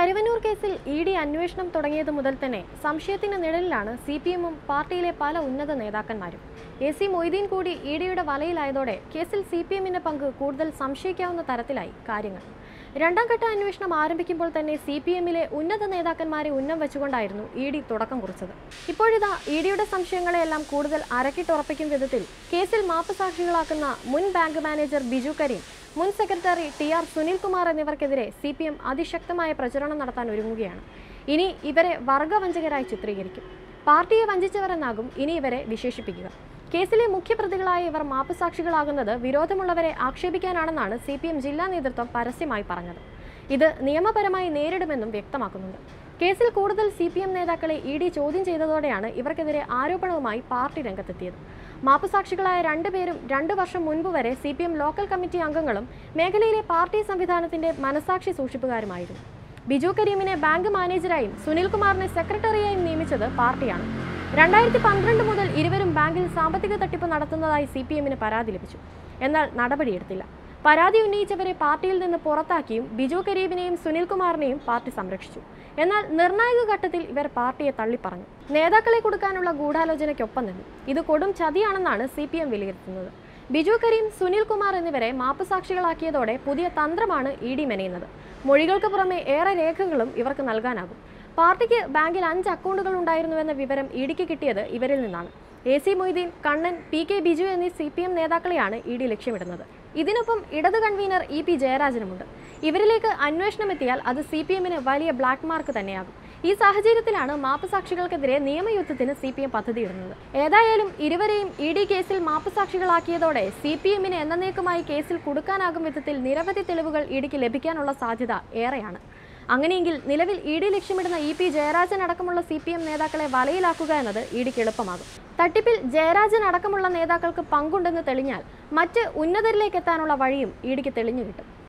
കരുവന്നൂർ കേസിൽ E D അന്വേഷണം തുടങ്ങിയത് മുതൽ തന്നെ സംശയത്തിന് നിഴലിലാണ് സി പി എമ്മും പാർട്ടിയിലെ പല ഉന്നത നേതാക്കന്മാരും എ സി മൊയ്തീൻ കൂടി ഇ ഡിയുടെ വലയിലായതോടെ കേസിൽ സി പി എമ്മിന്റെ പങ്ക് കൂടുതൽ സംശയിക്കാവുന്ന തരത്തിലായി കാര്യങ്ങൾ രണ്ടാം ഘട്ട അന്വേഷണം ആരംഭിക്കുമ്പോൾ തന്നെ സി പി എമ്മിലെ ഉന്നത നേതാക്കന്മാരെ ഉന്നം വെച്ചുകൊണ്ടായിരുന്നു ഇ ഡി തുടക്കം കുറിച്ചത് ഇപ്പോഴിതാ ഇ ഡിയുടെ സംശയങ്ങളെല്ലാം കൂടുതൽ അരക്കിട്ടുറപ്പിക്കും വിധത്തിൽ കേസിൽ മാപ്പ് സാക്ഷികളാക്കുന്ന മുൻ ബാങ്ക് മാനേജർ ബിജു കരീം മുൻ സെക്രട്ടറി ടി ആർ സുനിൽകുമാർ എന്നിവർക്കെതിരെ സി പി എം അതിശക്തമായ പ്രചരണം നടത്താൻ ഒരുങ്ങുകയാണ് ഇനി ഇവരെ വർഗവഞ്ചകരായി ചിത്രീകരിക്കും പാർട്ടിയെ വഞ്ചിച്ചവരെന്നാകും ഇനി ഇവരെ വിശേഷിപ്പിക്കുക കേസിലെ മുഖ്യപ്രതികളായ ഇവർ മാപ്പുസാക്ഷികളാകുന്നത് വിരോധമുള്ളവരെ ആക്ഷേപിക്കാനാണെന്നാണ് സി പി എം ജില്ലാ നേതൃത്വം പരസ്യമായി പറഞ്ഞത് ഇത് നിയമപരമായി നേരിടുമെന്നും വ്യക്തമാക്കുന്നുണ്ട് കേസിൽ കൂടുതൽ സി പി എം നേതാക്കളെ ഇ ഡി ചോദ്യം ചെയ്തതോടെയാണ് ഇവർക്കെതിരെ ആരോപണവുമായി പാർട്ടി രംഗത്തെത്തിയത് മാപ്പുസാക്ഷികളായ രണ്ടുപേരും രണ്ടു വർഷം മുൻപ് വരെ C P M local committee അംഗങ്ങളും മേഖലയിലെ പാർട്ടി സംവിധാനത്തിന്റെ മനസാക്ഷി സൂക്ഷിപ്പുകാരുമായിരുന്നു ബിജു കരീമിനെ ബാങ്ക് മാനേജരായും സുനിൽകുമാറിനെ സെക്രട്ടറിയായും നിയമിച്ചത് പാർട്ടിയാണ് രണ്ടായിരത്തി പന്ത്രണ്ട് മുതൽ ഇരുവരും ബാങ്കിൽ സാമ്പത്തിക തട്ടിപ്പ് നടത്തുന്നതായി സി പി എമ്മിന് പരാതി ലഭിച്ചു എന്നാൽ നടപടിയെടുത്തില്ല പരാതി ഉന്നയിച്ചവരെ പാർട്ടിയിൽ നിന്ന് പുറത്താക്കിയും ബിജു കരീബിനെയും സുനിൽകുമാറിനെയും പാർട്ടി സംരക്ഷിച്ചു എന്നാൽ നിർണായക ഘട്ടത്തിൽ ഇവർ പാർട്ടിയെ തള്ളിപ്പറഞ്ഞു നേതാക്കളെ കൊടുക്കാനുള്ള ഗൂഢാലോചനയ്ക്കൊപ്പം നിന്നു ഇത് കൊടും ചതിയാണെന്നാണ് സി പി എം വിലയിരുത്തുന്നത് ബിജു കരീം സുനിൽകുമാർ എന്നിവരെ മാപ്പുസാക്ഷികളാക്കിയതോടെ പുതിയ തന്ത്രമാണ് ഇ ഡി മെനയുന്നത് മൊഴികൾക്ക് പുറമെ ഏറെ രേഖകളും ഇവർക്ക് നൽകാനാകും പാർട്ടിക്ക് ബാങ്കിൽ അഞ്ച് അക്കൗണ്ടുകൾ ഉണ്ടായിരുന്നുവെന്ന വിവരം ഇ ഡിക്ക് കിട്ടിയത് ഇവരിൽ നിന്നാണ് A C Moideen Kannan P K Biju എന്നീ സി പി എം നേതാക്കളെയാണ് ഇ ഡി ലക്ഷ്യമിടുന്നത് ഇതിനൊപ്പം ഇടത് കൺവീനർ ഇ പി ജയരാജനുമുണ്ട് ഇവരിലേക്ക് അന്വേഷണം എത്തിയാൽ അത് സി പി എമ്മിന് വലിയ ബ്ലാക്ക് മാർക്ക് തന്നെയാകും ഈ സാഹചര്യത്തിലാണ് മാപ്പുസാക്ഷികൾക്കെതിരെ നിയമയുദ്ധത്തിന് സി പി എം പദ്ധതിയിടുന്നത് ഏതായാലും ഇരുവരെയും ഇ ഡി കേസിൽ മാപ്പുസാക്ഷികളാക്കിയതോടെ സി പി എമ്മിന് എന്നേക്കുമായി കേസിൽ കൊടുക്കാനാകും വിധത്തിൽ നിരവധി തെളിവുകൾ ഇ ഡിക്ക് ലഭിക്കാനുള്ള സാധ്യത ഏറെയാണ് അങ്ങനെയെങ്കിൽ നിലവിൽ ഇ ഡി ലക്ഷ്യമിടുന്ന ഇ പി ജയരാജൻ അടക്കമുള്ള സി പി എം നേതാക്കളെ വലയിലാക്കുക എന്നത് ഇ ഡിക്ക് എളുപ്പമാകും തട്ടിപ്പിൽ ജയരാജൻ അടക്കമുള്ള നേതാക്കൾക്ക് പങ്കുണ്ടെന്ന് തെളിഞ്ഞാൽ മറ്റ് ഉന്നതരിലേക്ക് എത്താനുള്ള വഴിയും ഇ ഡിക്ക് തെളിഞ്ഞു കിട്ടും